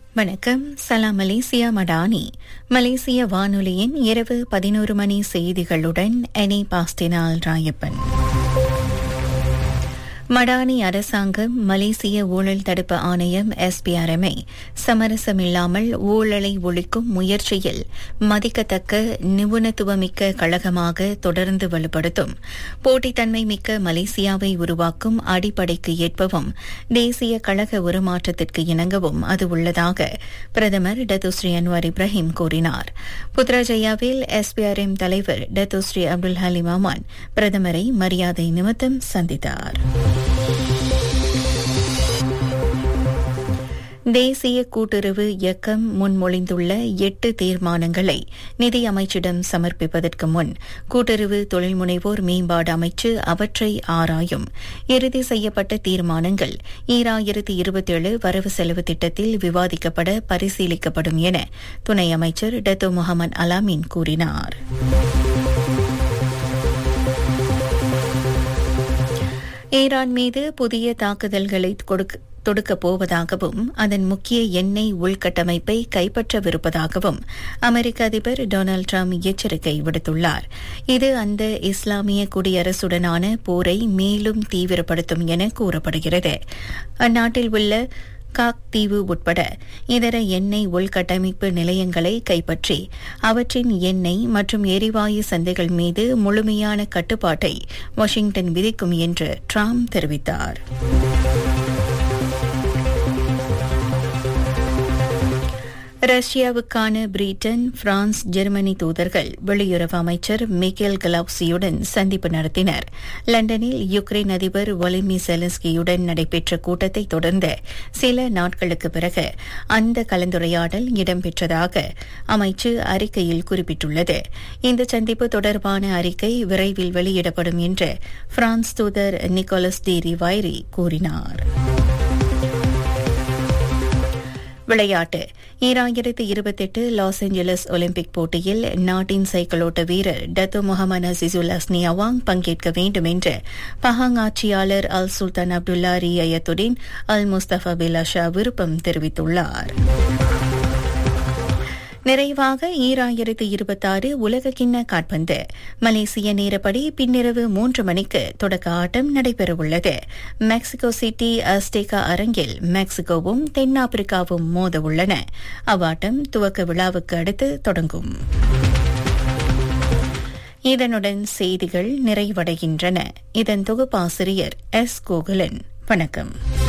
வணக்கம் சலாம் மலேசியா மடானி மலேசிய வானொலியின் இரவு பதினோரு மணி செய்திகளுடன் எனி பாஸ்டினால் ராயப்பன் மடானி அரசாங்கம் மலேசிய ஊழல் தடுப்பு ஆணையம் எஸ்பிஆர்எம்ஐ சமரசமில்லாமல் ஊழலை ஒழிக்கும் முயற்சியில் மதிக்கத்தக்க நிபுணத்துவமிக்க கழகமாக தொடர்ந்து வலுப்படுத்தும் போட்டித்தன்மை மிக்க மலேசியாவை உருவாக்கும் அடிப்படைக்கு ஏற்பவும் தேசிய கழக உருமாற்றத்திற்கு இணங்கவும் அது உள்ளதாக பிரதமர் டத்துஸ்ரீ அன்வார் இப்ராஹிம் கூறினார் புத்ராஜயாவில் எஸ்பிஆர்எம் தலைவர் டத்துஸ்ரீ அப்துல் ஹலீம் அமான் பிரதமரை மரியாதை நிமித்தம் சந்தித்தார் தேசிய கூட்டுறவு இயக்கம் முன்மொழிந்துள்ள எட்டு தீர்மானங்களை நிதி அமைச்சிடம் சமர்ப்பிப்பதற்கு முன் கூட்டுறவு தொழில்முனைவோர் மேம்பாடு அமைச்சு அவற்றை ஆராயும் இறுதி செய்யப்பட்ட தீர்மானங்கள் ஈராயிரத்தி இருபத்தேழு வரவு செலவு திட்டத்தில் விவாதிக்கப்பட பரிசீலிக்கப்படும் என துணை அமைச்சர் டத்தோ முகமது அலாமின் கூறினார் ஈரான் மீது புதிய தாக்குதல்களை கொடுக்க தொடுக்கப் போவதாகவும் அதன் முக்கிய எண்ணெய் உள்கட்டமைப்பை கைப்பற்றவிருப்பதாகவும் அமெரிக்க அதிபர் டொனால்டு டிரம்ப் எச்சரிக்கை விடுத்துள்ளார் இது அந்த இஸ்லாமிய குடியரசுடனான போரை மேலும் தீவிரப்படுத்தும் என கூறப்படுகிறது அந்நாட்டில் உள்ள காக் தீவு உட்பட இதர எண்ணெய் உள்கட்டமைப்பு நிலையங்களை கைப்பற்றி அவற்றின் எண்ணெய் மற்றும் எரிவாயு சந்தைகள் மீது முழுமையான கட்டுப்பாட்டை வாஷிங்டன் விதிக்கும் என்று டிரம்ப் தெரிவித்தார் ரஷ்யாவுக்கான பிரிட்டன் பிரான்ஸ் ஜெர்மனி தூதர்கள் வெளியுறவு அமைச்சர் மிக்கேல் கலவுசியுடன் சந்திப்பு நடத்தினர் லண்டனில் யுக்ரைன் அதிபர் ஒலிமி செலன்ஸ்கியுடன் நடைபெற்ற கூட்டத்தை தொடர்ந்து சில நாட்களுக்கு பிறகு அந்த கலந்துரையாடல் இடம்பெற்றதாக அமைச்சு அறிக்கையில் குறிப்பிட்டுள்ளது இந்த சந்திப்பு தொடர்பான அறிக்கை விரைவில் வெளியிடப்படும் என்று பிரான்ஸ் தூதர் நிக்கோலஸ் டி ரிவைரி கூறினார் விளையாட்டு ஈராயிரத்து இருபத்தெட்டு லாஸ் ஏஞ்சலஸ் ஒலிம்பிக் போட்டியில் நாட்டின் சைக்கிளோட்ட வீரர் Datuk Mohamad Azizulhasni Awang பங்கேற்க வேண்டும் என்று பஹாங் ஆட்சியாளர் அல் சுல்தான் அப்துல்லா ரியத்துடன் அல் முஸ்தபா பிலாஷா விருப்பம் தெரிவித்துள்ளார் நிறைவாக ஈராயிரத்து இருபத்தாறு உலக கிண்ண காட்பந்து மலேசிய நேரப்படி பின்னிரவு மூன்று மணிக்கு தொடக்க ஆட்டம் நடைபெறவுள்ளது மெக்சிகோ சிட்டி அஸ்டேகா அரங்கில் மெக்சிகோவும் தென்னாப்பிரிக்காவும் மோத உள்ளன அவ்வாட்டம் துவக்க விழாவுக்கு அடுத்து தொடங்கும் இதனுடன் செய்திகள் நிறைவடைகின்றன இதன் தொகுப்பாசிரியர் எஸ் கோகுலன் வணக்கம்